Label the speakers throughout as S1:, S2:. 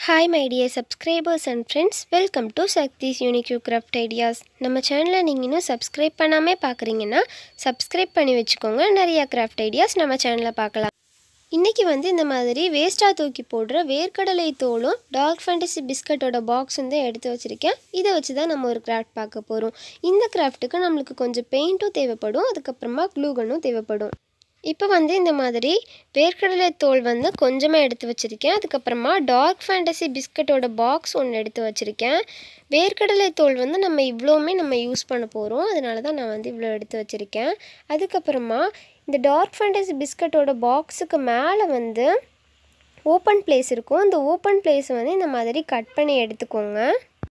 S1: hi my dear subscribers and friends welcome to Shakti's unique craft ideas நம்ம சேனலை நீங்கள் இன்னும் சப்ஸ்கிரைப் பண்ணாமே பார்க்குறீங்கன்னா சப்ஸ்கிரைப் பண்ணி வச்சுக்கோங்க நிறையா கிராஃப்ட் ஐடியாஸ் நம்ம சேனலில் பார்க்கலாம் இன்றைக்கி வந்து இந்த மாதிரி வேஸ்ட்டாக தூக்கி போடுற வேர்க்கடலை தோலும் டார்க் ஃபேண்டசி பிஸ்கட்டோட பாக்ஸ் வந்து எடுத்து வச்சுருக்கேன் இதை வச்சு தான் நம்ம ஒரு கிராஃப்ட் பார்க்க போகிறோம் இந்த கிராஃப்ட்டுக்கு நம்மளுக்கு கொஞ்சம் பெயிண்ட்டும் தேவைப்படும் அதுக்கப்புறமா க்ளூகனும் தேவைப்படும் இப்போ வந்து இந்த மாதிரி வேர்க்கடலை தோல் வந்து கொஞ்சமாக எடுத்து வச்சுருக்கேன் அதுக்கப்புறமா டார்க் ஃபேண்டசி பிஸ்கட்டோட பாக்ஸ் ஒன்று எடுத்து வச்சுருக்கேன் வேர்க்கடலை தோல் வந்து நம்ம இவ்வளோவுமே நம்ம யூஸ் பண்ண போகிறோம் அதனால தான் நான் வந்து இவ்வளோ எடுத்து வச்சுருக்கேன் அதுக்கப்புறமா இந்த டார்க் ஃபேண்டசி பிஸ்கட்டோட பாக்ஸுக்கு மேலே வந்து ஓப்பன் பிளேஸ் இருக்கும் அந்த ஓப்பன் பிளேஸை வந்து இந்த மாதிரி கட் பண்ணி எடுத்துக்கோங்க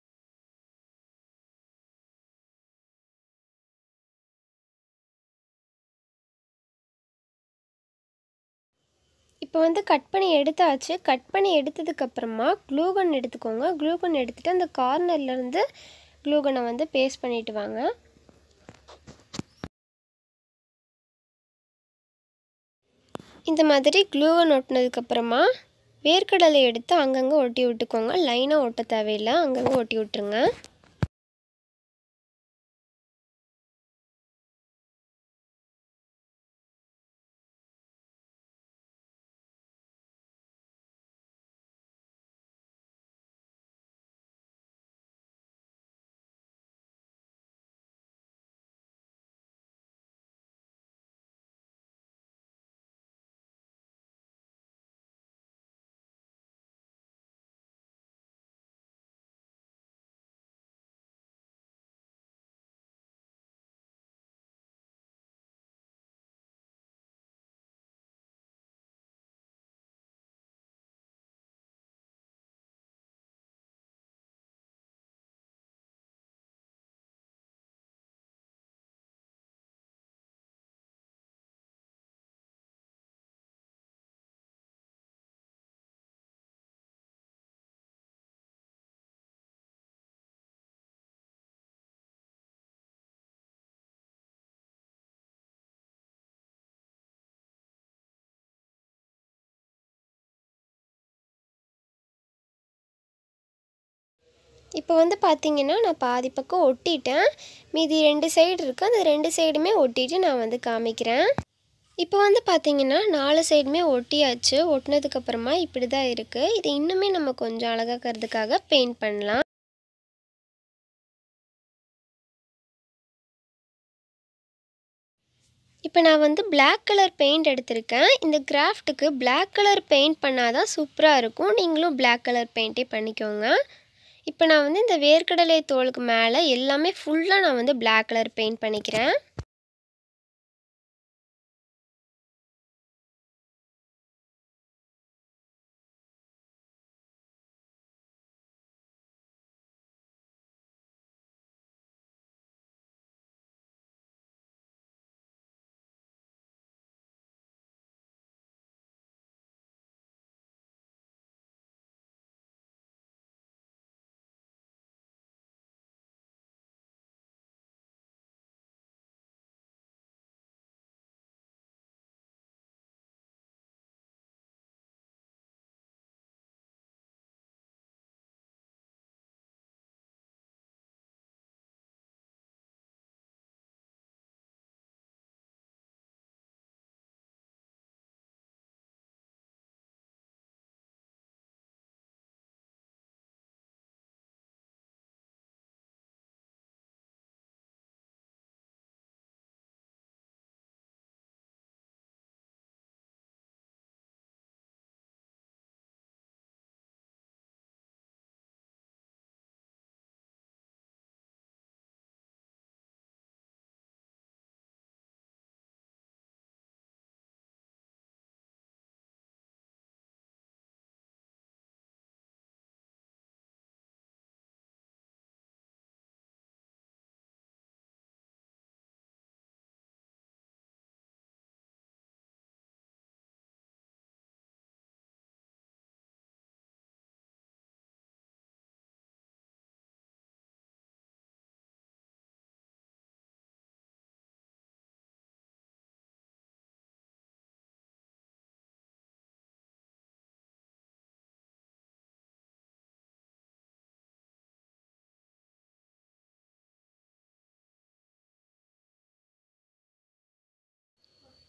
S1: இப்போ வந்து கட் பண்ணி எடுத்தாச்சு கட் பண்ணி எடுத்ததுக்கப்புறமா க்ளூகன் எடுத்துக்கோங்க க்ளூகன் எடுத்துகிட்டு அந்த கார்னர்லேருந்து க்ளூகனை வந்து பேஸ்ட் பண்ணிட்டு வாங்க இந்த மாதிரி க்ளூகன் ஒட்டினதுக்கப்புறமா வேர்க்கடலை எடுத்து அங்கங்கே ஒட்டி விட்டுக்கோங்க லைனாக ஒட்ட தேவையில்லை அங்கங்கே ஒட்டி விட்டுருங்க இப்போ வந்து பார்த்தீங்கன்னா நான் பாதி பக்கம் ஒட்டிட்டேன் மீதி ரெண்டு சைடு இருக்குது அந்த ரெண்டு சைடுமே ஒட்டிட்டு நான் வந்து காமிக்கிறேன் இப்போ வந்து பார்த்தீங்கன்னா நாலு சைடுமே ஒட்டியாச்சு ஒட்டினதுக்கப்புறமா இப்படி தான் இருக்குது இது இன்னுமே நம்ம கொஞ்சம் அழகாக்கிறதுக்காக பெயிண்ட் பண்ணலாம் இப்போ நான் வந்து பிளாக் கலர் பெயிண்ட் எடுத்திருக்கேன் இந்த கிராஃப்ட்டுக்கு பிளாக் கலர் பெயிண்ட் பண்ணால் தான் சூப்பராக இருக்கும் நீங்களும் பிளாக் கலர் பெயிண்ட்டே பண்ணிக்கோங்க இப்போ நான் வந்து இந்த வேர்க்கடலை தோலுக்கு மேலே எல்லாமே ஃபுல்லாக நான் வந்து பிளாக் கலர் பெயிண்ட் பண்ணிக்கிறேன்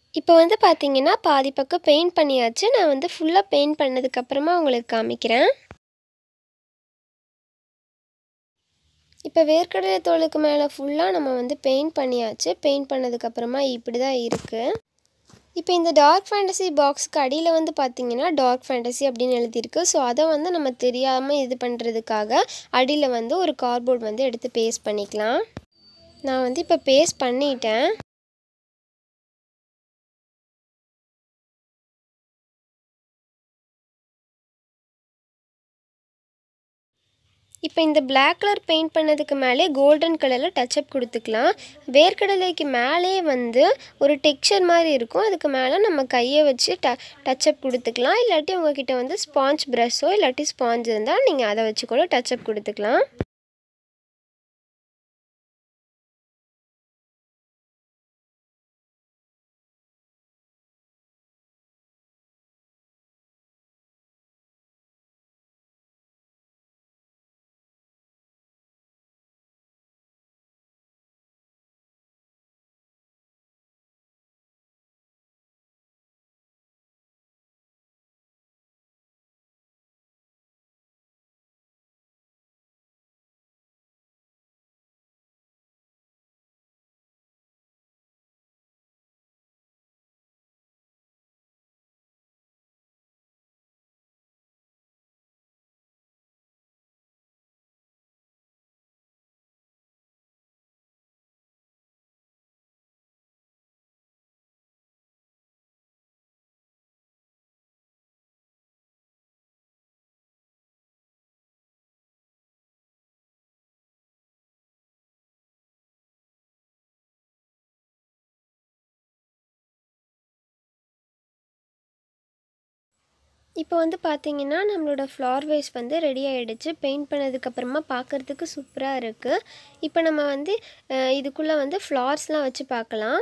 S1: இப்போ வந்து பார்த்தீங்கன்னா பாதி பக்கம் பெயிண்ட் பண்ணியாச்சு நான் வந்து ஃபுல்லாக பெயிண்ட் பண்ணதுக்கப்புறமா உங்களுக்கு காமிக்கிறேன் இப்போ வேர்க்கடலை தோலுக்கு மேலே ஃபுல்லாக நம்ம வந்து பெயிண்ட் பண்ணியாச்சு பெயிண்ட் பண்ணதுக்கப்புறமா இப்படி தான் இருக்குது இப்போ இந்த டார்க் ஃபேண்டசி பாக்ஸுக்கு அடியில் வந்து பார்த்தீங்கன்னா டார்க் ஃபேண்டசி அப்படின்னு எழுதியிருக்கு ஸோ அதை வந்து நம்ம தெரியாமல் இது பண்ணுறதுக்காக அடியில் வந்து ஒரு கார்ட்போர்ட் வந்து எடுத்து பேஸ்ட் பண்ணிக்கலாம் நான் வந்து இப்போ பேஸ்ட் பண்ணிட்டேன் இப்போ இந்த பிளாக் கலர் பெயிண்ட் பண்ணதுக்கு மேலே கோல்டன் கலரில் டச்சப் கொடுத்துக்கலாம் வேர்க்கடலைக்கு மேலே வந்து ஒரு டெக்ஸ்சர் மாதிரி இருக்கும் அதுக்கு மேலே நம்ம கையை வச்சு ட டச்சப் கொடுத்துக்கலாம் இல்லாட்டி உங்ககிட்ட வந்து ஸ்பாஞ்ச் ப்ரஷ்ஷோ இல்லாட்டி ஸ்பாஞ்ச் இருந்தால் நீங்கள் அதை வச்சு கூட டச்சப் கொடுத்துக்கலாம் இப்போ வந்து பார்த்தீங்கன்னா நம்மளோட ஃப்ளார் வேஸ் வந்து ரெடி ஆகிடுச்சு பெயிண்ட் பண்ணதுக்கப்புறமா பார்க்குறதுக்கு சூப்பராக இருக்குது இப்போ நம்ம வந்து அஹ், இதுக்குள்ளே வந்து ஃப்ளார்ஸ்லாம் வச்சு பார்க்கலாம்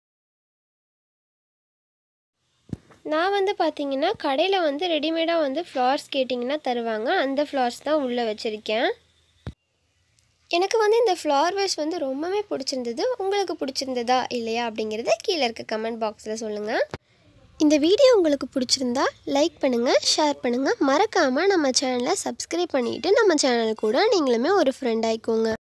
S1: நான் வந்து பார்த்தீங்கன்னா கடையில் வந்து ரெடிமேடாக வந்து ஃப்ளார்ஸ் கேட்டிங்கன்னா தருவாங்க அந்த ஃப்ளார்ஸ் தான் உள்ளே வச்சுருக்கேன் எனக்கு வந்து இந்த ஃப்ளார் வேஸ் வந்து ரொம்பவே பிடிச்சிருந்தது உங்களுக்கு பிடிச்சிருந்ததா இல்லையா அப்படிங்கிறத கீழே இருக்க கமெண்ட் பாக்ஸில் சொல்லுங்கள் இந்த வீடியோ உங்களுக்கு பிடிச்சிருந்தா லைக் பண்ணுங்கள் ஷேர் பண்ணுங்கள் மறக்காமல் நம்ம சேனலை சப்ஸ்கிரைப் பண்ணிவிட்டு நம்ம சேனல் கூட நீங்களுமே ஒரு ஃப்ரெண்ட் ஆயிக்கோங்க